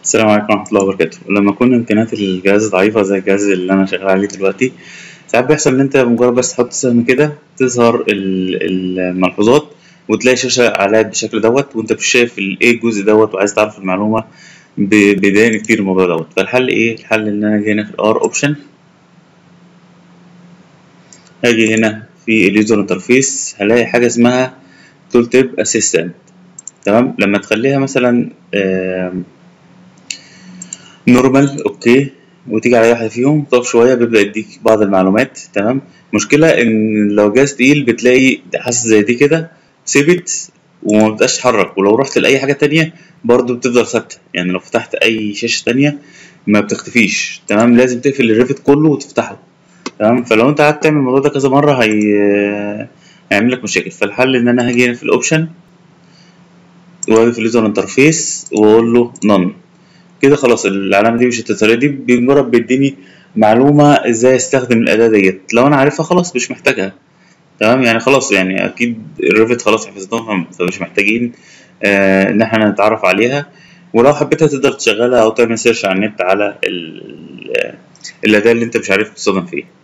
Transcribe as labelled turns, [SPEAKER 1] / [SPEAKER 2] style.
[SPEAKER 1] السلام عليكم ورحمة الله وبركاته لما يكون إمكانيات الجهاز ضعيفة زي الجهاز اللي أنا شغال عليه دلوقتي ساعات بيحصل إن أنت مجرد بس تحط سهم كده تظهر ال- الملحوظات وتلاقي شاشة عليها بالشكل دوت وأنت مش شايف ال- إيه الجزء دوت وعايز تعرف المعلومة ب- بيضايقني كتير الموضوع دوت فالحل إيه؟ الحل إن أنا أجي هنا في الآر أوبشن أجي هنا في اليوزر انترفيس هلاقي حاجة اسمها تول تيب أسيستنت تمام لما تخليها مثلا آم، نورمال اوكي وتيجي على أي واحدة فيهم تقف شوية بيبدأ يديك بعض المعلومات تمام مشكلة إن لو جهاز تقيل بتلاقي حاسة زي دي كده ثبت وما بتبقاش تتحرك ولو رحت لأي حاجة تانية برضه بتفضل ثابتة يعني لو فتحت أي شاشة تانية ما بتختفيش تمام لازم تقفل الريفت كله وتفتحه تمام فلو أنت قعدت تعمل الموضوع ده كذا مرة هي هيعمل لك مشاكل فالحل إن أنا هاجي هنا في الأوبشن وأجي في اليوزر انترفيس وأقول له نون كده خلاص العلامة دي مش هتظهر دي بمجرد بيديني معلومة ازاي استخدم الأداة ديت لو أنا عارفها خلاص مش محتاجها تمام يعني خلاص يعني أكيد الريفت خلاص حفظناها فمش محتاجين آه إن احنا نتعرف عليها ولو حبيتها تقدر تشغلها أو تعمل سيرش على النت على ال- الأداة اللي أنت مش عارف تستخدم فيها